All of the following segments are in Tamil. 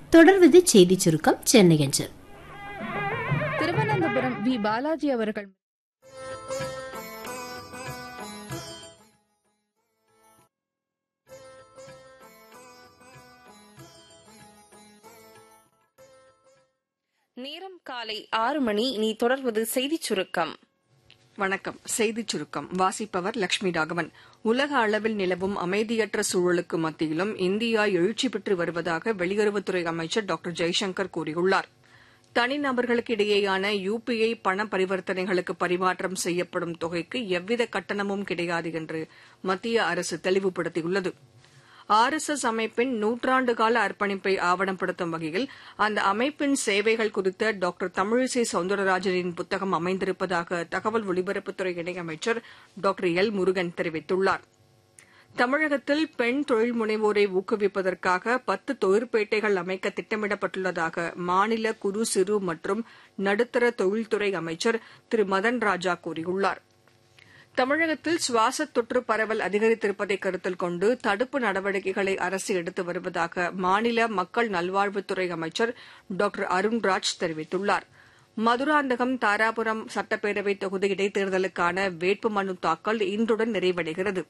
தொடர்வது செய்தி சுருக்கம் சென்னை அஞ்சல் திருவனந்தபுரம் வி பாலாஜி அவர்கள் நேரம் காலை ஆறு மணி இனி தொடர்வது செய்திச் சுருக்கம் வணக்கம் செய்திச் சுருக்கம் வாசிப்பவர் லட்சுமி ராகவன் உலக அளவில் நிலவும் அமைதியற்ற சூழலுக்கு மத்தியிலும் இந்தியா எழுச்சி பெற்று வருவதாக வெளியுறவுத்துறை அமைச்சர் டாக்டர் ஜெய்சங்கர் கூறியுள்ளார் தனிநபர்களுக்கு இடையேயான யுபிஐ பண பரிவர்த்தனைகளுக்கு பரிமாற்றம் செய்யப்படும் தொகைக்கு எவ்வித கட்டணமும் கிடையாது என்று மத்திய அரசு தெளிவுபடுத்தியுள்ளது ஆர் எஸ் எஸ் அமைப்பின் நூற்றாண்டு கால அர்ப்பணிப்பை ஆவணப்படுத்தும் வகையில் அந்த அமைப்பின் சேவைகள் குறித்த டாக்டர் தமிழிசை சவுந்தரராஜனின் புத்தகம் அமைந்திருப்பதாக தகவல் ஒலிபரப்புத்துறை இணையமைச்சர் டாக்டர் எல் முருகன் தெரிவித்துள்ளார் தமிழகத்தில் பெண் தொழில் முனைவோரை ஊக்குவிப்பதற்காக பத்து தொழிற்பேட்டைகள் அமைக்க திட்டமிடப்பட்டுள்ளதாக மாநில குறு சிறு மற்றும் நடுத்தர தொழில்துறை அமைச்சர் திரு மதன் ராஜா கூறியுள்ளார் தமிழகத்தில் சுவாச தொற்று பரவல் அதிகரித்திருப்பதை கருத்தில் கொண்டு தடுப்பு நடவடிக்கைகளை அரசு எடுத்து வருவதாக மாநில மக்கள் நல்வாழ்வுத்துறை அமைச்சர் டாக்டர் அருண்ராஜ் தெரிவித்துள்ளார் மதுராந்தகம் தாராபுரம் சட்டப்பேரவை தொகுதி இடைத்தேர்தலுக்கான வேட்புமனு தாக்கல் இன்றுடன் நிறைவடைகிறது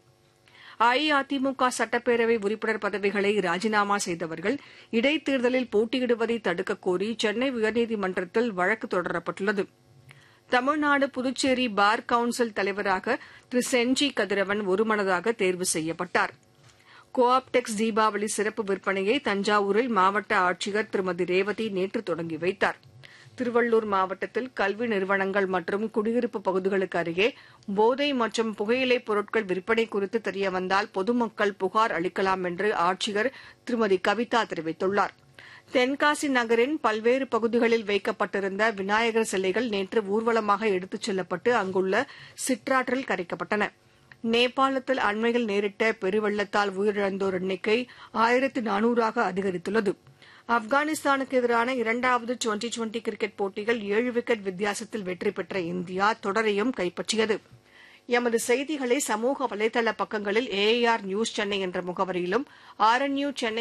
அஇஅதிமுக சட்டப்பேரவை உறுப்பினர் பதவிகளை ராஜினாமா செய்தவர்கள் இடைத்தேர்தலில் போட்டியிடுவதை தடுக்கக் கோரி சென்னை உயர்நீதிமன்றத்தில் வழக்கு தொடரப்பட்டுள்ளது தமிழ்நாடு புதுச்சேரி பார் கவுன்சில் தலைவராக திரு செஞ்சி கதிரவன் ஒருமனதாக தேர்வு செய்யப்பட்டார் கோஆப்டெக்ஸ் தீபாவளி சிறப்பு விற்பனையை தஞ்சாவூரில் மாவட்ட ஆட்சியர் திருமதி ரேவதி நேற்று தொடங்கி வைத்தார் திருவள்ளூர் மாவட்டத்தில் கல்வி நிறுவனங்கள் மற்றும் குடியிருப்பு பகுதிகளுக்கு அருகே போதை மற்றும் புகையிலைப் பொருட்கள் விற்பனை குறித்து தெரியவந்தால் பொதுமக்கள் புகார் அளிக்கலாம் என்று ஆட்சியர் திருமதி கவிதா தெரிவித்துள்ளார் தென்காசி நகரின் பல்வேறு பகுதிகளில் வைக்கப்பட்டிருந்த விநாயகர் சிலைகள் நேற்று ஊர்வலமாக எடுத்துச் செல்லப்பட்டு அங்குள்ள சிற்றாற்றில் கரைக்கப்பட்டன நேபாளத்தில் அண்மையில் நேரிட்ட பெருவெள்ளத்தால் உயிரிழந்தோர் எண்ணிக்கை ஆயிரத்து நானூறாக அதிகரித்துள்ளது ஆப்கானிஸ்தானுக்கு எதிரான இரண்டாவது டுவெண்டி டுவெண்டி கிரிக்கெட் போட்டியில் ஏழு விக்கெட் வித்தியாசத்தில் வெற்றி பெற்ற இந்தியா தொடரையும் கைப்பற்றியது எமது செய்திகளை சமூக வலைதள பக்கங்களில் ஏஐஆர் நியூஸ் சென்னை என்ற முகவரியிலும் ஆர்என்யூ சென்னை